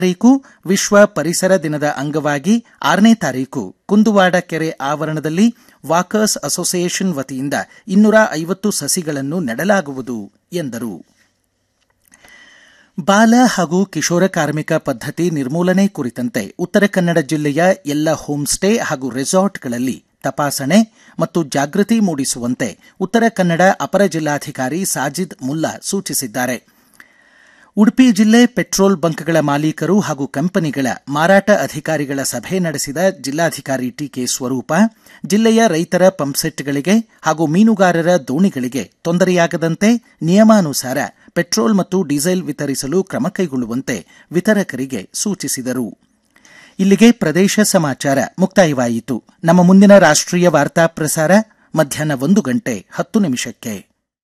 ತಾರೀಕು ವಿಶ್ವ ಪರಿಸರ ದಿನದ ಅಂಗವಾಗಿ ಆರನೇ ತಾರೀಕು ಕುಂದುವಾಡ ಕೆರೆ ಆವರಣದಲ್ಲಿ ವಾಕರ್ಸ್ ಅಸೋಸಿಯೇಷನ್ ವತಿಯಿಂದ ಇನ್ನೂರ ಐವತ್ತು ಸಸಿಗಳನ್ನು ನೆಡಲಾಗುವುದು ಎಂದರು ಬಾಲ ಹಾಗೂ ಕಿಶೋರ ಕಾರ್ಮಿಕ ಪದ್ಧತಿ ನಿರ್ಮೂಲನೆ ಕುರಿತಂತೆ ಉತ್ತರ ಕನ್ನಡ ಜಿಲ್ಲೆಯ ಎಲ್ಲ ಹೋಂ ಸ್ಟೇ ಹಾಗೂ ರೆಸಾರ್ಟ್ಗಳಲ್ಲಿ ತಪಾಸಣೆ ಮತ್ತು ಜಾಗೃತಿ ಮೂಡಿಸುವಂತೆ ಉತ್ತರ ಕನ್ನಡ ಅಪರ ಜಿಲ್ಲಾಧಿಕಾರಿ ಸಾಜಿದ್ ಮುಲ್ಲಾ ಸೂಚಿಸಿದ್ದಾರೆ ಉಡುಪಿ ಜಿಲ್ಲೆ ಪೆಟ್ರೋಲ್ ಬಂಕ್ಗಳ ಮಾಲೀಕರು ಹಾಗೂ ಕಂಪನಿಗಳ ಮಾರಾಟ ಅಧಿಕಾರಿಗಳ ಸಭೆ ನಡೆಸಿದ ಜಿಲ್ಲಾಧಿಕಾರಿ ಟಿಕೆ ಸ್ವರೂಪ ಜಿಲ್ಲೆಯ ರೈತರ ಪಂಪ್ಸೆಟ್ಗಳಿಗೆ ಹಾಗೂ ಮೀನುಗಾರರ ದೋಣಿಗಳಿಗೆ ತೊಂದರೆಯಾಗದಂತೆ ನಿಯಮಾನುಸಾರ ಪೆಟ್ರೋಲ್ ಮತ್ತು ಡೀಸೆಲ್ ವಿತರಿಸಲು ಕ್ರಮ ಕೈಗೊಳ್ಳುವಂತೆ ವಿತರಕರಿಗೆ ಸೂಚಿಸಿದರು ಇಲ್ಲಿಗೆ ಪ್ರದೇಶ ಸಮಾಚಾರ ಮುಕ್ತಾಯವಾಯಿತು ನಮ್ಮ ಮುಂದಿನ ರಾಷ್ಟ್ರೀಯ ವಾರ್ತಾ ಪ್ರಸಾರ ಮಧ್ಯಾಹ್ನ ಒಂದು ಗಂಟೆ ಹತ್ತು ನಿಮಿಷಕ್ಕೆ